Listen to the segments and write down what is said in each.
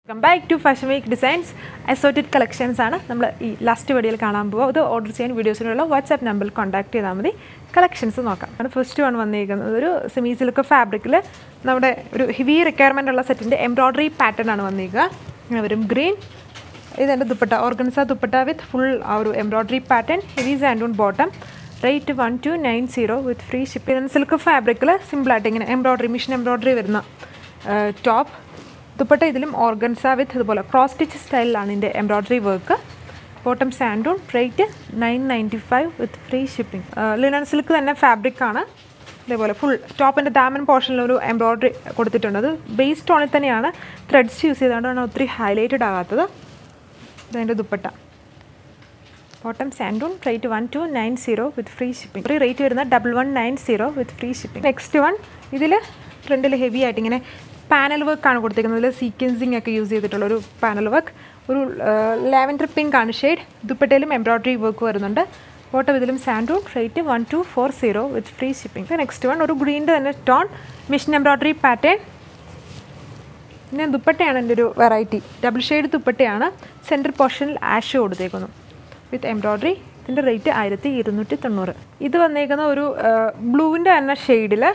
welcome back to fashion week designs assorted collections ആണ് നമ്മൾ ഈ ലാസ്റ്റ് വീഡിയോയിൽ കാണാൻ പോകുക ഇത് ഓർഡർ ചെയ്യാൻ വീഡിയോസിനുള്ള വാട്സാപ്പ് നമ്പറിൽ കോൺടാക്ട് ചെയ്താൽ മതി കളക്ഷൻസ് നോക്കാം ആണ് ഫസ്റ്റ് വൺ വന്നിരിക്കുന്നത് ഒരു സെമി സിൽക്ക് ഫാബ്രിക്കിൽ നമ്മുടെ ഒരു ഹെവി റിക്വയർമെൻ്റ് ഉള്ള സെറ്റിൻ്റെ എംബ്രോയ്ഡറി പാറ്റേൺ ആണ് വന്നിരിക്കുക ഇങ്ങനെ വരും ഗ്രീൻ ഇതെൻ്റെ dupatta organza dupatta with full ആ ഒരു embroidery pattern heavy santoon bottom rate one two nine zero with free shipping silk ഫാബ്രിക്കിൽ സിമ്പിളായിട്ട് ഇങ്ങനെ എംബ്രോയ്ഡറി മിഷൻ എംബ്രോയ്ഡറി വരുന്ന ടോപ്പ് ദുപ്പട്ട ഇതിലും ഓർഗൻസ വിത്ത് ഇതുപോലെ ക്രോസ് സ്റ്റിച്ച് സ്റ്റൈലിലാണ് ഇതിൻ്റെ embroidery work bottom santoon rate nine ninety five with free shipping linen silk തന്നെ fabric ആണ് ഇതേപോലെ ഫുൾ ടോപ്പിൻ്റെ ദാമൻ പോർഷനിൽ ഒരു എംബ്രോയ്ഡറി കൊടുത്തിട്ടുണ്ട് അത് ബേസ് ടോണിൽ തന്നെയാണ് ത്രെഡ്സ് യൂസ് ചെയ്തുകൊണ്ടാണ് ഒത്തിരി ഹൈലൈറ്റഡ് ആകാത്തത് ഇതതിൻ്റെ dupatta bottom santoon rate one two nine zero with free shipping free rate വരുന്ന double one nine zero with free shipping next one ഇതിൽ ഫ്രണ്ടിൽ ഹെവി ആയിട്ട് ഇങ്ങനെ പാനൽ വർക്കാണ് കൊടുത്തിരിക്കുന്നത് ഇതിൽ സീക്വൻസിങ് ഒക്കെ യൂസ് ചെയ്തിട്ടുള്ള ഒരു പാനൽ വർക്ക് ഒരു ലാവൻഡർ പിങ്ക് ആണ് ഷെയ്ഡ് ദുപ്പട്ടയിലും എംബ്രോയ്ഡറി വർക്ക് വരുന്നുണ്ട് ബോട്ടം ഇതിലും santoon rate one two four zero with free shipping next one ഒരു ഗ്രീൻ്റെ തന്നെ ടോൺ മിഷൻ എംബ്രോയ്ഡറി പാറ്റേൺ പിന്നെ ദുപ്പട്ടയാണ് എൻ്റെ ഒരു വെറൈറ്റി ഡബിൾ ഷെയ്ഡ് ദുപ്പട്ടയാണ് സെൻറ്റർ പോർഷനിൽ ആഷ് കൊടുത്തേക്കുന്നു വിത്ത് എംബ്രോയ്ഡറി ഇതിൻ്റെ റേറ്റ് ആയിരത്തി ഇരുന്നൂറ്റി തൊണ്ണൂറ് ഇത് വന്നേക്കുന്ന ഒരു ബ്ലൂവിൻ്റെ തന്നെ ഷെയ്ഡിൽ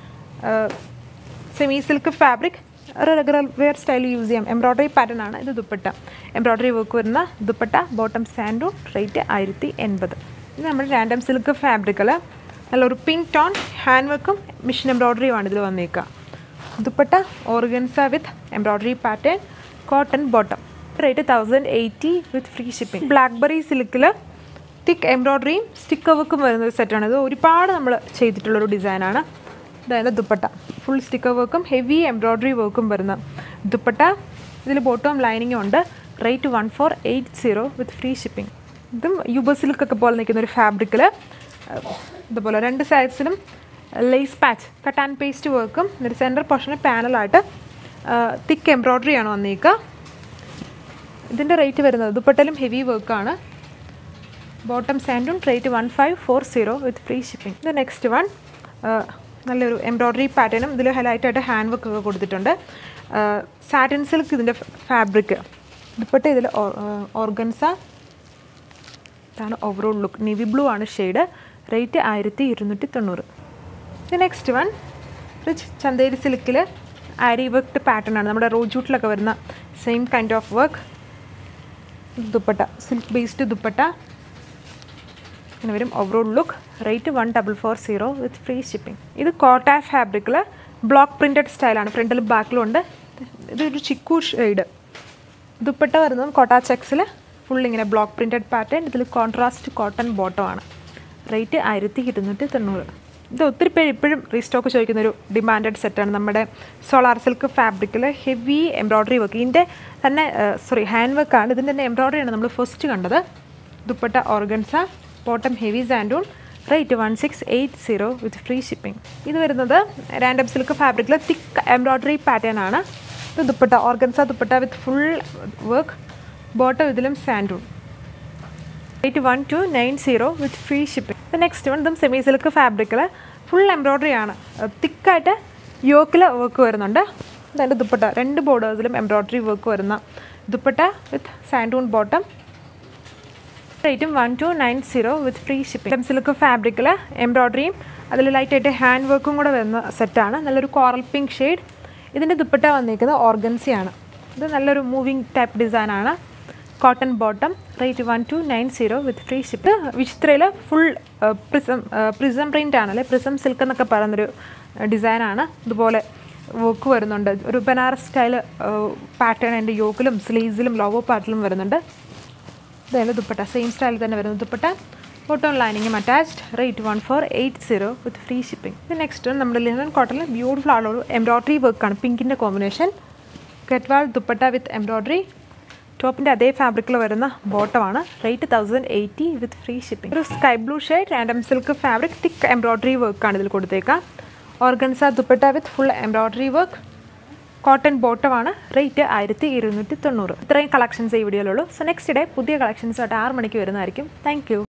semi silk fabric regular wear style use ചെയ്യാം എംബ്രോയ്ഡറി പാറ്റേൺ ആണ് ഇത് ദുപ്പട്ട എംബ്രോയ്ഡറി വർക്ക് വരുന്ന ദുപ്പട്ട ബോട്ടം സാൻഡൂൺ റേറ്റ് ആയിരത്തി എൺപത് ഇത് നമ്മുടെ റാൻഡം സിൽക്ക് ഫാബ്രിക്കിൽ നല്ലൊരു പിങ്ക് ടോൺ ഹാൻഡ് വർക്കും മിഷൻ എംബ്രോയ്ഡറിയുമാണ് ഇതിൽ വന്നേക്കുക dupatta organza with embroidery pattern cotton bottom rate thousand eighty with free shipping blackberry സിൽക്കിൽ തിക്ക് എംബ്രോയ്ഡറിയും സ്റ്റിക്കർ വർക്കും വരുന്ന ഒരു സെറ്റാണ് ഇത് ഒരുപാട് നമ്മൾ ചെയ്തിട്ടുള്ളൊരു ഡിസൈനാണ് അതായത് ദുപ്പട്ട ഫുൾ സ്റ്റിക്കർ വർക്കും ഹെവി എംബ്രോയ്ഡറി വർക്കും വരുന്ന ദുപ്പട്ട ഇതിൽ ബോട്ടം ലൈനിങ്ങും ഉണ്ട് rate one four eight zero with free shipping ഇതും യുബ സിൽക്കൊക്കെ പോലെ നിൽക്കുന്ന ഒരു ഫാബ്രിക്കിൽ ഇതുപോലെ രണ്ട് സൈഡ്സിലും lace patch cut and paste വർക്കും എന്നിട്ട് സെൻറ്റർ പോർഷനിൽ പാനലായിട്ട് തിക്ക് എംബ്രോയ്ഡറി ആണ് വന്നേക്കുക ഇതിൻ്റെ റേറ്റ് വരുന്നത് ദുപ്പട്ടയിലും ഹെവി വർക്കാണ് ബോട്ടം സാൻഡും rate one five four zero with free shipping ഇത് നെക്സ്റ്റ് വൺ നല്ലൊരു എംബ്രോയ്ഡറി പാറ്റേണും ഇതിൽ ഹൈലൈറ്റായിട്ട് ഹാൻഡ് വർക്ക് ഒക്കെ കൊടുത്തിട്ടുണ്ട് സാറ്റിൻ സിൽക്ക് ഇതിൻ്റെ ഫാബ്രിക് ദുപ്പട്ട ഇതിൽ ഓർഗൻസ ഇതാണ് ഓവറോൾ ലുക്ക് നിവി ബ്ലൂ ആണ് ഷെയ്ഡ് റേറ്റ് ആയിരത്തി ഇരുന്നൂറ്റി തൊണ്ണൂറ് ഇത് നെക്സ്റ്റ് വൺ റിച്ച് ചന്തേരി സിൽക്കിൽ ആരി വർക്ക്ഡ് പാറ്റേൺ ആണ് നമ്മുടെ റോജൂട്ടിലൊക്കെ വരുന്ന same kind of work dupatta silk based dupatta ഇങ്ങനെ വരും overall look rate one double four zero with free shipping ഇത് കോട്ട ഫാബ്രിക്കിൽ ബ്ലോക്ക് പ്രിൻറ്റഡ് സ്റ്റൈലാണ് ഫ്രണ്ടിലും ബാക്കിലും ഉണ്ട് ഇതൊരു ചിക്കു ഷെയ്ഡ് ദുപ്പട്ട വരുന്നത് കോട്ട ചെക്സിൽ ഫുൾ ഇങ്ങനെ ബ്ലോക്ക് പ്രിൻറ്റഡ് പാറ്റേൺ ഇതിൽ കോൺട്രാസ്റ്റ് കോട്ടൺ ബോട്ടമാണ് റേറ്റ് ആയിരത്തി ഇരുന്നൂറ്റി തൊണ്ണൂറ് ഇത് ഒത്തിരി പേര് ഇപ്പോഴും റീസ്റ്റോക്ക് ചോദിക്കുന്ന ഒരു ഡിമാൻഡഡ് സെറ്റാണ് നമ്മുടെ സോളാർ സിൽക്ക് ഫാബ്രിക്കിൽ ഹെവി എംബ്രോയ്ഡറി വർക്ക് ഇതിൻ്റെ തന്നെ സോറി ഹാൻഡ് വർക്കാണ് ഇതിൻ്റെ തന്നെ എംബ്രോയ്ഡറിയാണ് നമ്മൾ ഫസ്റ്റ് കണ്ടത് dupatta organza bottom heavy santoon rate one six eight zero with free shipping ഇത് വരുന്നത് റാൻഡം സിൽക്ക് ഫാബ്രിക്കിൽ തിക്ക് എംബ്രോയ്ഡറി പാറ്റേൺ ആണ് ഇത് dupatta organza dupatta with full work bottom ഇതിലും santoon rate one two nine zero with free shipping next one ഇതും semi silk ഫാബ്രിക്കിൽ full embroidery ആണ് തിക്കായിട്ട് യോക്കിൽ വർക്ക് വരുന്നുണ്ട് അതിൻ്റെ ദുപ്പട്ട രണ്ട് ബോർഡേഴ്സിലും എംബ്രോയ്ഡറി വർക്ക് വരുന്ന ദുപ്പട്ട വിത്ത് സാൻഡൂൺ ബോട്ടം റേറ്റും one two nine zero with free shipping silk ഫാബ്രിക്കിൽ എംബ്രോയ്ഡറിയും അതിൽ ലൈറ്റായിട്ട് ഹാൻഡ് വർക്കും കൂടെ വരുന്ന സെറ്റാണ് നല്ലൊരു കോറൽ പിങ്ക് ഷെയ്ഡ് ഇതിൻ്റെ ദുപ്പട്ട വന്നിരിക്കുന്നത് ഓർഗൻസിയാണ് ഇത് നല്ലൊരു മൂവിങ് ടൈപ്പ് ഡിസൈനാണ് cotton bottom rate one two nine zero with free ship വിചിത്രയിൽ ഫുൾ പ്രിസം പ്രിസം പ്രിൻ്റ് ആണ് അല്ലെ പ്രിസം സിൽക്ക് എന്നൊക്കെ പറയുന്നൊരു ഡിസൈനാണ് ഇതുപോലെ വർക്ക് വരുന്നുണ്ട് ഒരു ബനാറസ് സ്റ്റൈൽ പാറ്റേൺ എൻ്റെ യോക്കിലും സ്ലീവ്സിലും ലോവോ പാർട്ടിലും വരുന്നുണ്ട് ഇതായാലും ദുപ്പട്ട സെയിം സ്റ്റൈലിൽ തന്നെ വരുന്ന ദുപ്പട്ട ബോട്ടം ലൈനിങ്ങും attached rate one four eight zero with free shipping ഇത് നെക്സ്റ്റ് നമ്മുടെ ലിനൻ കോട്ടണിൽ ബ്യൂട്ടിഫുൾ ആളുള്ള ഒരു എംബ്രോയ്ഡറി വർക്കാണ് പിങ്കിൻ്റെ കോമ്പിനേഷൻ ഗെറ്റ്വാൾ ദുപ്പട്ട വിത്ത് എംബ്രോയ്ഡറി ടോപ്പിൻ്റെ അതേ ഫാബ്രിക്കിൽ വരുന്ന ബോട്ടമാണ് rate thousand eighty with free shipping ഒരു sky blue shade random silk fabric thick embroidery വർക്കാണ് ഇതിൽ കൊടുത്തേക്കാം organza dupatta with full embroidery work cotton ബോട്ടമാണ് റേറ്റ് ആയിരത്തി ഇരുന്നൂറ്റി തൊണ്ണൂറ് ഇത്രയും കളക്ഷൻസ് ഈ വീഡിയോയിലുള്ളൂ സോ നെക്സ്റ്റ് ഡേ പുതിയ കളക്ഷൻസായിട്ട് ആറ് മണിക്ക് വരുന്നതായിരിക്കും താങ്ക്